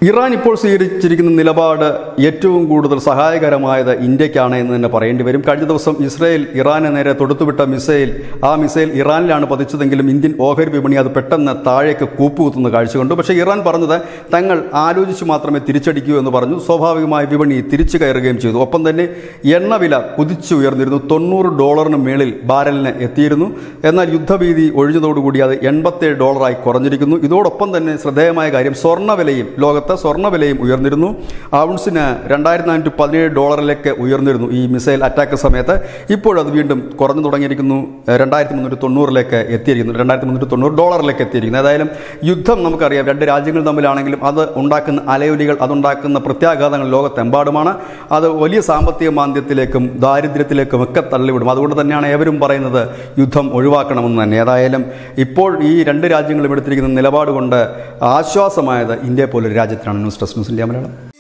Iran ഇപ്പോൾ സ്വീകരിച്ചിരിക്കുന്ന നിലപാട് ഏറ്റവും കൂടുതൽ സഹായകരമായത് ഇന്ത്യക്കാണ് എന്ന് തന്നെ പറയേണ്ടി വരും കഴിഞ്ഞ ദിവസം ഇസ്രയേൽ ഇറാന് നേരെ തൊടുത്തുവിട്ട മിസൈൽ ആ മിസൈൽ ഇറാനിലാണ് പതിച്ചതെങ്കിലും ഇന്ത്യൻ ഓഹരി വിപണി അത് പെട്ടെന്ന് താഴേക്ക് കൂപ്പുകുത്തുന്ന കാഴ്ച കണ്ടു പക്ഷേ ഇറാൻ പറഞ്ഞത് തങ്ങൾ ആലോചിച്ച് മാത്രമേ തിരിച്ചടിക്കൂ എന്ന് പറഞ്ഞു സ്വാഭാവികമായി വിപണി തിരിച്ചു കയറുകയും ചെയ്തു ഒപ്പം തന്നെ എണ്ണവില കുതിച്ചു ഉയർന്നിരുന്നു തൊണ്ണൂറ് ഡോളറിന് മേളിൽ ബാരലിന് എത്തിയിരുന്നു എന്നാൽ യുദ്ധഭീതി ഒഴിഞ്ഞതോടുകൂടി അത് എൺപത്തേഴ് ഡോളറായി കുറഞ്ഞിരിക്കുന്നു ഇതോടൊപ്പം തന്നെ ശ്രദ്ധേയമായ കാര്യം സ്വർണ്ണവിലയും ലോകത്ത് സ്വർണ്ണവിലയും ഉയർന്നിരുന്നു ഔൺസിന് രണ്ടായിരത്തി നാനൂറ്റി പതിനേഴ് ഡോളറിലേക്ക് ഉയർന്നിരുന്നു ഈ മിസൈൽ അറ്റാക്ക് സമയത്ത് ഇപ്പോഴത് വീണ്ടും കുറഞ്ഞു തുടങ്ങിയിരിക്കുന്നു രണ്ടായിരത്തി മുന്നൂറ്റി തൊണ്ണൂറിലേക്ക് എത്തിയിരിക്കുന്നു രണ്ടായിരത്തി മുന്നൂറ്റി തൊണ്ണൂറ് ഡോളറിലേക്ക് എത്തിയിരിക്കുന്നു ഏതായാലും യുദ്ധം നമുക്കറിയാം രണ്ട് രാജ്യങ്ങൾ തമ്മിലാണെങ്കിലും അത് ഉണ്ടാക്കുന്ന അലയൊലികൾ അതുണ്ടാക്കുന്ന പ്രത്യാഘാതങ്ങൾ ലോകത്തെമ്പാടുമാണ് അത് വലിയ സാമ്പത്തിക മാന്ദ്യത്തിലേക്കും ദാരിദ്ര്യത്തിലേക്കും ഒക്കെ തള്ളിവിടും അതുകൊണ്ട് തന്നെയാണ് ഏവരും പറയുന്നത് യുദ്ധം ഒഴിവാക്കണമെന്ന് തന്നെ ഏതായാലും ഇപ്പോൾ ഈ രണ്ട് രാജ്യങ്ങളും എടുത്തിരിക്കുന്ന നിലപാട് കൊണ്ട് ആശ്വാസമായത് ഇന്ത്യ പോലൊരു രാജ്യത്തിനാണ് news desk news India Malayalam